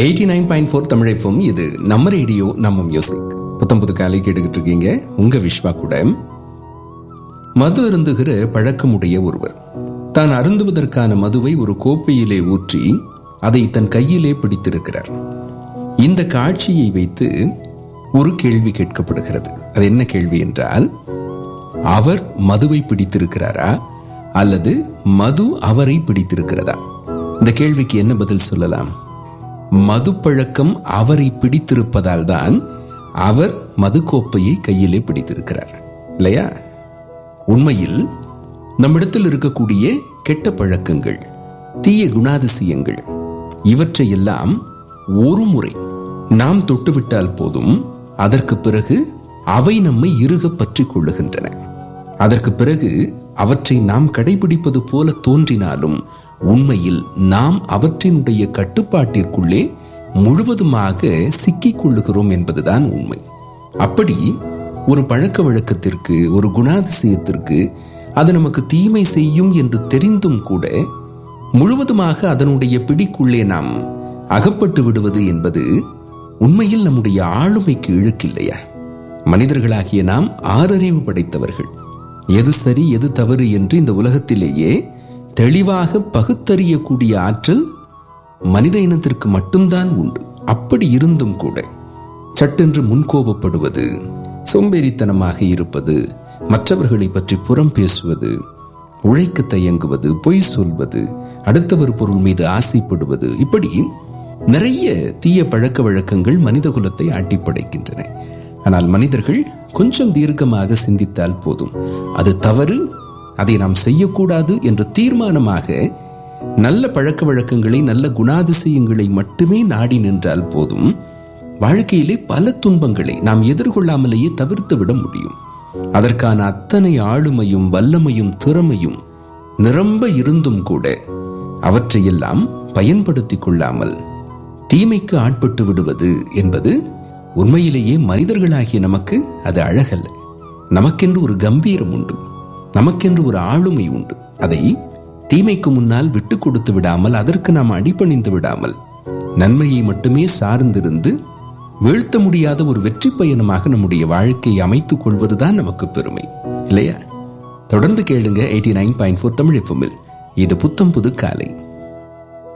eighty nine point four தமிழைப்பும் இது நம்ம ரேடியோ நம்ம மியூசிக் புத்தம் புது காலை கேட்டுக்கிட்டு இருக்கீங்க உங்க விஸ்வா கூட மது அருந்துகிற பழக்கமுடைய ஒருவர் தான் அருந்துவதற்கான மதுவை ஒரு கோப்பையிலே ஊற்றி அதை தன் கையிலே பிடித்திருக்கிறார் இந்த காட்சியை வைத்து ஒரு கேள்வி கேட்கப்படுகிறது அது என்ன கேள்வி என்றால் அவர் மதுவை பிடித்திருக்கிறாரா அல்லது மது அவரை பிடித்திருக்கிறதா இந்த கேள்விக்கு என்ன பதில் சொல்லலாம் மது பழக்கம் அவரை பிடித்திருப்பதால் தான் அவர் மது கோப்பையை கையிலே பிடித்திருக்கிறார் இல்லையா உண்மையில் நம்மிடத்தில் இருக்கக்கூடிய கெட்ட பழக்கங்கள் தீய குணாதிசயங்கள் இவற்றையெல்லாம் ஒரு முறை நாம் தொட்டுவிட்டால் போதும் அதற்கு பிறகு அவை நம்மை இறுக பற்றிக் கொள்ளுகின்றன அதற்கு பிறகு அவற்றை நாம் கடைபிடிப்பது போல தோன்றினாலும் உண்மையில் நாம் அவற்றினுடைய கட்டுப்பாட்டிற்குள்ளே முழுவதுமாக சிக்கிக் கொள்ளுகிறோம் என்பதுதான் உண்மை அப்படி ஒரு பழக்க வழக்கத்திற்கு ஒரு குணாதிசயத்திற்கு அது நமக்கு தீமை செய்யும் என்று தெரிந்தும் கூட முழுவதுமாக அதனுடைய பிடிக்குள்ளே நாம் அகப்பட்டு விடுவது என்பது உண்மையில் நம்முடைய ஆளுமைக்கு இழுக்கில்லையா மனிதர்களாகிய நாம் ஆறறிவு படைத்தவர்கள் எது சரி எது தவறு என்று இந்த உலகத்திலேயே தெளிவாக பகுத்தறியக்கூடிய ஆற்றல் மனித இனத்திற்கு மட்டும்தான் உண்டு அப்படி இருந்தும் கூட சட்டென்று முன்கோபப்படுவது சோம்பேறித்தனமாக இருப்பது மற்றவர்களை பற்றி புறம் பேசுவது உழைக்க தயங்குவது பொய் சொல்வது அடுத்தவர் பொருள் மீது ஆசைப்படுவது இப்படி நிறைய தீய பழக்க வழக்கங்கள் மனித குலத்தை ஆட்டிப்படைக்கின்றன ஆனால் மனிதர்கள் கொஞ்சம் தீர்க்கமாக சிந்தித்தால் போதும் அது தவறு அதை நாம் செய்யக்கூடாது என்ற தீர்மானமாக நல்ல பழக்க வழக்கங்களை நல்ல குணாதிசயங்களை மட்டுமே நாடி நின்றால் போதும் வாழ்க்கையிலே பல துன்பங்களை நாம் எதிர்கொள்ளாமலேயே தவிர்த்து விட முடியும் அதற்கான அத்தனை ஆளுமையும் வல்லமையும் திறமையும் நிரம்ப இருந்தும் கூட அவற்றையெல்லாம் பயன்படுத்திக் கொள்ளாமல் தீமைக்கு ஆட்பட்டு விடுவது என்பது உண்மையிலேயே மனிதர்களாகிய நமக்கு அது அழகல்ல நமக்கென்று ஒரு கம்பீரம் உண்டு நமக்கென்று ஒரு ஆளுமை உண்டு அதை தீமைக்கு முன்னால் விட்டு கொடுத்து விடாமல் அதற்கு நாம் அடிபணிந்து விடாமல் நன்மையை மட்டுமே சார்ந்திருந்து வீழ்த்த முடியாத ஒரு வெற்றி பயணமாக நம்முடைய வாழ்க்கையை அமைத்துக் கொள்வதுதான் நமக்கு பெருமை இல்லையா தொடர்ந்து கேளுங்க eighty nine point four Tamil இது புத்தம் புது காலை